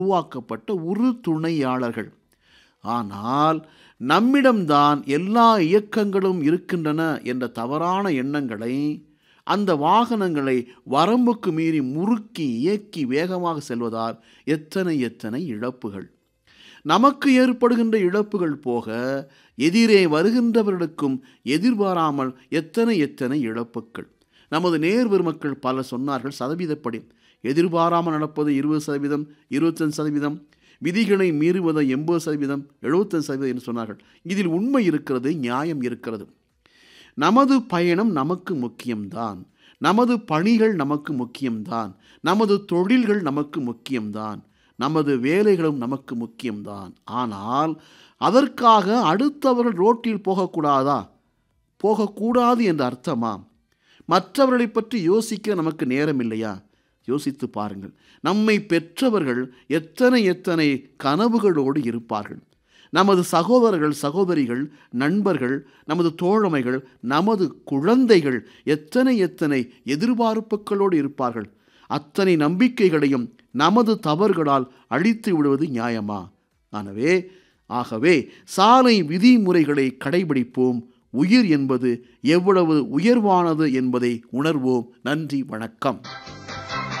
உருவாக்கப்பட்ட உரு துணையாளர்கள் ஆனால் நம்மிடம்தான் எல்லா இயக்கங்களும் இருக்கின்றன என்ற தவறான எண்ணங்களை அந்த வாகனங்களை வரம்புக்கு மீறி முறுக்கி இயக்கி வேகமாக செல்வதால் எத்தனை எத்தனை இழப்புகள் நமக்கு ஏற்படுகின்ற இழப்புகள் போக எதிரே வருகின்றவர்களுக்கும் எதிர்பாராமல் எத்தனை எத்தனை இழப்புகள் நமது நேர் பெருமக்கள் பல சொன்னார்கள் சதவீதப்படி எதிர்பாராமல் நடப்பது இருபது சதவீதம் இருபத்தஞ்சு சதவீதம் விதிகளை மீறுவதை எண்பது சதவீதம் எழுபத்தஞ்சு சதவீதம் என்று சொன்னார்கள் இதில் உண்மை இருக்கிறது நியாயம் இருக்கிறது நமது பயணம் நமக்கு முக்கியம்தான் நமது பணிகள் நமக்கு முக்கியம்தான் நமது தொழில்கள் நமக்கு முக்கியம்தான் நமது வேலைகளும் நமக்கு முக்கியம்தான் ஆனால் அதற்காக அடுத்தவர்கள் ரோட்டில் போகக்கூடாதா போகக்கூடாது என்ற அர்த்தமா மற்றவர்களை பற்றி யோசிக்க நமக்கு நேரம் இல்லையா யோசித்து பாருங்கள் நம்மை பெற்றவர்கள் எத்தனை எத்தனை கனவுகளோடு இருப்பார்கள் நமது சகோதரர்கள் சகோதரிகள் நண்பர்கள் நமது தோழமைகள் நமது குழந்தைகள் எத்தனை எத்தனை எதிர்பார்ப்புகளோடு இருப்பார்கள் அத்தனை நம்பிக்கைகளையும் நமது தவறுகளால் அழித்து விடுவது நியாயமா ஆகவே ஆகவே சாலை விதிமுறைகளை கடைபிடிப்போம் உயிர் என்பது எவ்வளவு உயர்வானது என்பதை உணர்வோம் நன்றி வணக்கம்